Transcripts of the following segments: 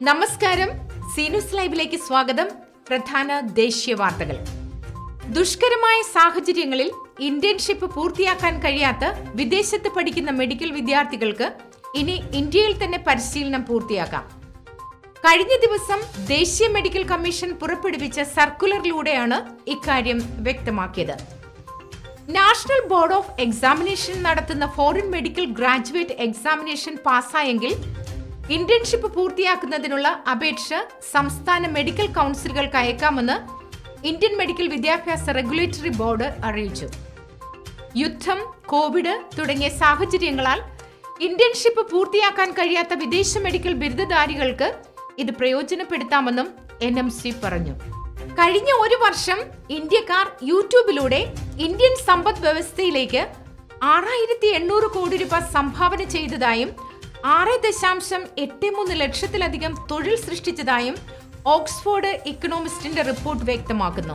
നമസ്കാരം സീനുസ് ലൈവിലേക്ക് സ്വാഗതം പ്രധാന ദേശീയ വാർത്തകൾ ദുഷ്കരമായ സാഹചര്യങ്ങളിൽ ഇന്റേൺഷിപ്പ് പൂർത്തിയാക്കാൻ കഴിയാത്ത വിദേശത്ത് പഠിക്കുന്ന മെഡിക്കൽ വിദ്യാർത്ഥികൾക്ക് ഇനി ഇന്ത്യയിൽ തന്നെ പരിശീലനം പൂർത്തിയാക്കാം കഴിഞ്ഞ ദിവസം ദേശീയ മെഡിക്കൽ കമ്മീഷൻ പുറപ്പെടുവിച്ച സർക്കുലറിലൂടെയാണ് ഇക്കാര്യം വ്യക്തമാക്കിയത് നാഷണൽ ബോർഡ് ഓഫ് എക്സാമിനേഷൻ നടത്തുന്ന ഫോറിൻ മെഡിക്കൽ ഗ്രാജുവേറ്റ് എക്സാമിനേഷൻ പാസ്സായെങ്കിൽ ഇന്റേൺഷിപ്പ് പൂർത്തിയാക്കുന്നതിനുള്ള അപേക്ഷ സംസ്ഥാന മെഡിക്കൽ കൗൺസിലുകൾക്ക് അയക്കാമെന്ന് ഇന്ത്യൻ മെഡിക്കൽ വിദ്യാഭ്യാസ റെഗുലേറ്ററി ബോർഡ് അറിയിച്ചു യുദ്ധം കോവിഡ് തുടങ്ങിയ സാഹചര്യങ്ങളാൽ ഇന്റേൺഷിപ്പ് പൂർത്തിയാക്കാൻ കഴിയാത്ത വിദേശ മെഡിക്കൽ ബിരുദധാരികൾക്ക് ഇത് പ്രയോജനപ്പെടുത്താമെന്നും എൻ എം സി പറഞ്ഞു കഴിഞ്ഞ ഒരു വർഷം ഇന്ത്യക്കാർ യൂട്യൂബിലൂടെ ഇന്ത്യൻ സമ്പദ് വ്യവസ്ഥയിലേക്ക് ആറായിരത്തി എണ്ണൂറ് കോടി രൂപ സംഭാവന ചെയ്തതായും ആറ് ദശാംശം എട്ട് മൂന്ന് ലക്ഷത്തിലധികം തൊഴിൽ സൃഷ്ടിച്ചതായും ഓക്സ്ഫോർഡ് ഇക്കണോമിസ്റ്റിന്റെ റിപ്പോർട്ട് വ്യക്തമാക്കുന്നു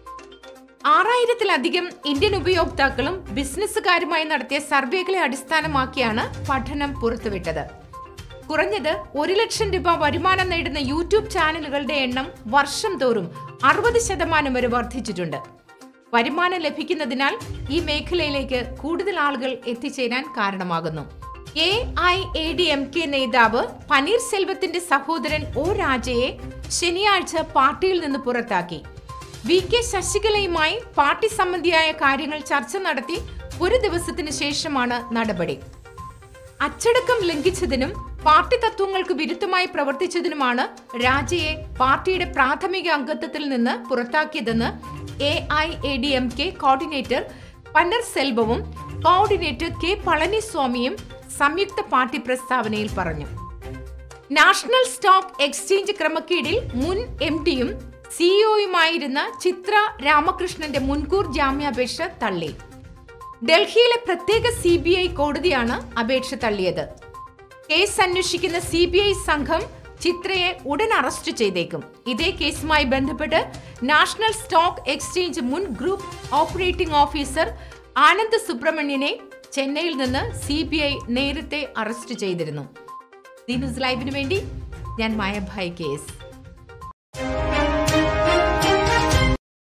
ആറായിരത്തിലധികം ഇന്ത്യൻ ഉപയോക്താക്കളും ബിസിനസ്സുകാരുമായി നടത്തിയ സർവേകളെ അടിസ്ഥാനമാക്കിയാണ് പഠനം പുറത്തുവിട്ടത് കുറഞ്ഞത് ഒരു ലക്ഷം രൂപ വരുമാനം നേടുന്ന യൂട്യൂബ് ചാനലുകളുടെ എണ്ണം വർഷം തോറും അറുപത് ശതമാനം വരെ വർദ്ധിച്ചിട്ടുണ്ട് വരുമാനം ലഭിക്കുന്നതിനാൽ ഈ മേഖലയിലേക്ക് കൂടുതൽ ആളുകൾ എത്തിച്ചേരാൻ കാരണമാകുന്നു A I A D M K നേതാവ് പനീർ സെൽവത്തിന്റെ സഹോദരൻ ഒ രാജയെ ശനിയാഴ്ച പാർട്ടിയിൽ നിന്ന് പുറത്താക്കി വി കെ ശശികലയുമായി പാർട്ടി സംബന്ധിയായ കാര്യങ്ങൾ ചർച്ച നടത്തി ഒരു ദിവസത്തിന് ശേഷമാണ് നടപടി അച്ചടക്കം ലംഘിച്ചതിനും പാർട്ടി തത്വങ്ങൾക്ക് വിരുദ്ധമായി പ്രവർത്തിച്ചതിനുമാണ് രാജയെ പാർട്ടിയുടെ പ്രാഥമിക അംഗത്വത്തിൽ നിന്ന് പുറത്താക്കിയതെന്ന് A I A D M K coordinator Panneer സെൽവവും കോർഡിനേറ്റർ കെ പളനിസ്വാമിയും സംയുക്ത പാർട്ടി പ്രസ്താവനയിൽ പറഞ്ഞു നാഷണൽ സ്റ്റോക്ക് എക്സ്ചേഞ്ച് ക്രമക്കേടിൽ മുൻ എം ഡിയും സിഇഒയുമായിരുന്ന ചിത്ര രാമകൃഷ്ണന്റെ മുൻകൂർ ജാമ്യാപേക്ഷ തള്ളി ഡൽഹിയിലെ പ്രത്യേക സി ബി ഐ കോടതിയാണ് അപേക്ഷ തള്ളിയത് കേസ് അന്വേഷിക്കുന്ന സി ബി ഐ സംഘം ചിത്രയെ ഉടൻ അറസ്റ്റ് ചെയ്തേക്കും ഇതേ കേസുമായി ബന്ധപ്പെട്ട് നാഷണൽ സ്റ്റോക്ക് എക്സ്ചേഞ്ച് മുൻ ഗ്രൂപ്പ് ഓപ്പറേറ്റിംഗ് ഓഫീസർ ആനന്ദ് സുബ്രഹ്മണ്യനെ ചെന്നൈയിൽ നിന്ന് സി ബി ഐ നേരത്തെ അറസ്റ്റ് ചെയ്തിരുന്നു ദി ന്യൂസ് ലൈവിന് വേണ്ടി ഞാൻ മായഭായ് കെ എസ്